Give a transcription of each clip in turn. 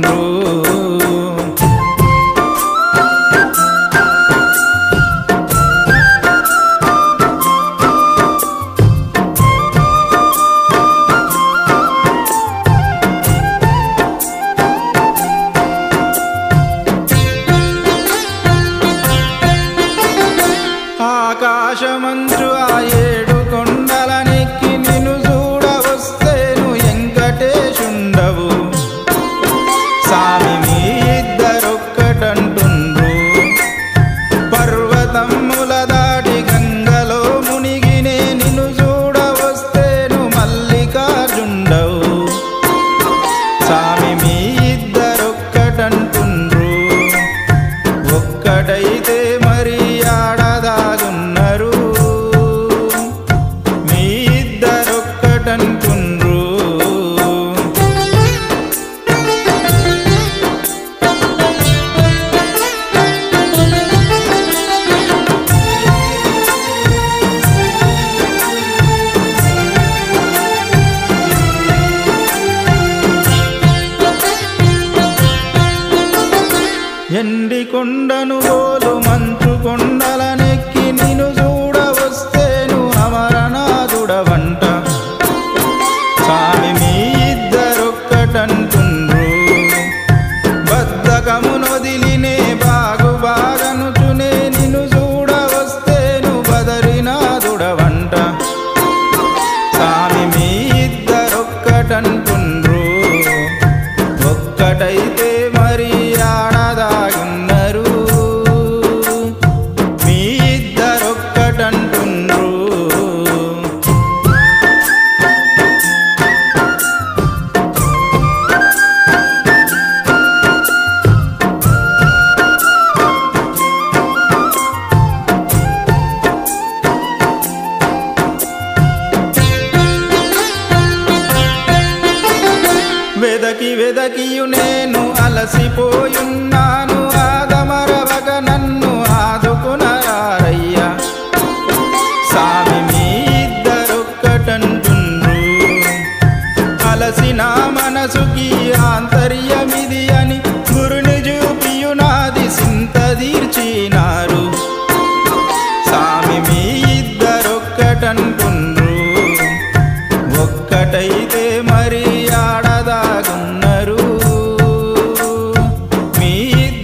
ఒక్కటంటుండ్రు ఆకాశమంచు ఆ ఏడు కొండలనెక్కి నిన్ను చూడవస్తేను ఎంకటేశుండవు సామి మీ ఇద్దరొక్కటంటుండ్రు పర్వతముల దాటి గంగలో మునిగినే నిన్ను చూడవస్తేను మల్లికార్జుండవు సామి మీ ఇద్దరొక్కటంటుండ్రు ఒక్కటైతే మరి ఆడదాగున్నారు మీ ఇద్దరొక్కటంటుండ్రు ఎండి కొండను పోలు మంచు కొండలనెక్కి నిన్ను చూడవస్తేను అమరనాథుడవంట స్వామి మీ ఇద్దరొక్కటంటుండ్రు బద్ధకము నొదిలినే బాగు బాగనుచునే నిన్ను చూడవస్తేను బదరినాథుడవంట స్వామి మీ ఇద్దరొక్కటంటుండ్రు ఒక్కటైతే మరి ఆడదాగున్నారు మీ ఇద్దరొక్కటంటుండ్రు వెదకి వెదకియు నేను అలసిపోయున్నాను ఆదమరవగ నన్ను ఆదుకునరారయ్యా సామి మీ ఇద్దరొక్కటంటుండ్రు అలసిన మనసుకి ఆంతర్యమిది అని గురుని చూపియునాది సింత తీర్చినారు సామి మీ ఇద్దరొక్కటంటుండ్రు ఒక్కటైతే మరి ఆడదాగున్నారు మీ ఇద్దరు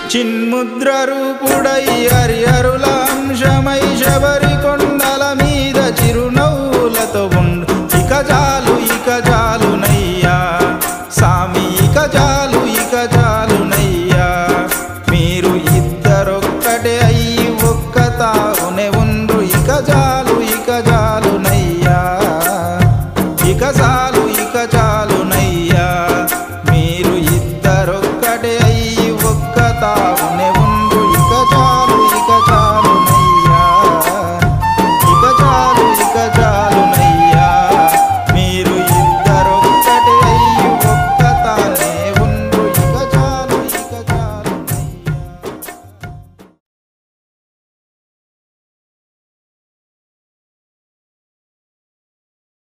చిన్ముద్ర రూపుడై హరిహరుల అంశమై శబరి కొండల మీద చిరునవ్వులతో ఉండు ఇక జాలు ఇక జాలునయ్యా సామి ఇక జాలు